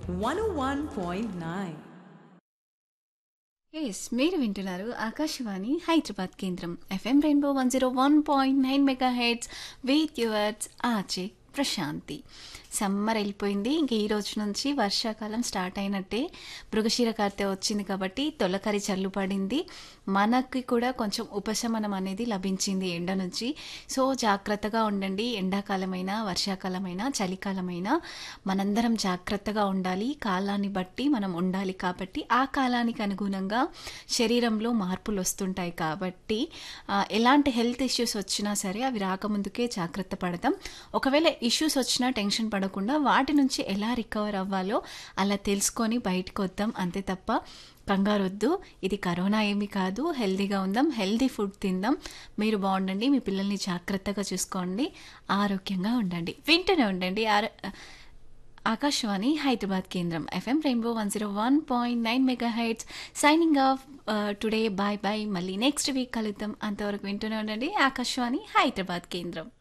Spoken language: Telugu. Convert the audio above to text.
101.9. ఎస్ మీరు వింటున్నారు ఆకాశవాణి హైదరాబాద్ కేంద్రం FM rainbow one zero one point nine mega heads with yours ఆచే ప్రశాంతి సమ్మర్ వెళ్ళిపోయింది ఇంక ఈ రోజు నుంచి వర్షాకాలం స్టార్ట్ అయినట్టే మృగశిర కార్తె వచ్చింది కాబట్టి తొలకరి చల్లు పడింది మనకి కూడా కొంచెం ఉపశమనం అనేది లభించింది ఎండ నుంచి సో జాగ్రత్తగా ఉండండి ఎండాకాలమైనా వర్షాకాలమైనా చలికాలమైనా మనందరం జాగ్రత్తగా ఉండాలి కాలాన్ని బట్టి మనం ఉండాలి కాబట్టి ఆ కాలానికి అనుగుణంగా శరీరంలో మార్పులు వస్తుంటాయి కాబట్టి ఆ, ఎలాంటి హెల్త్ ఇష్యూస్ వచ్చినా సరే అవి రాకముందుకే జాగ్రత్త పడతాం ఒకవేళ ఇష్యూస్ వచ్చినా టెన్షన్ పడకుండా వాటి నుంచి ఎలా రికవర్ అవ్వాలో అలా తెలుసుకొని బయటకు వద్దాం అంతే తప్ప కంగారు వద్దు ఇది కరోనా ఏమీ కాదు హెల్దీగా ఉందాం హెల్దీ ఫుడ్ తిందాం మీరు బాగుండండి మీ పిల్లల్ని జాగ్రత్తగా చూసుకోండి ఆరోగ్యంగా ఉండండి వింటూనే ఉండండి ఆరో ఆకాశవాణి హైదరాబాద్ కేంద్రం FM rainbow one zero one point nine mega hits signing off today bye bye మళ్ళీ నెక్స్ట్ వీక్ కలుద్దాం అంతవరకు వింటూనే ఉండండి ఆకాశవాణి హైదరాబాద్ కేంద్రం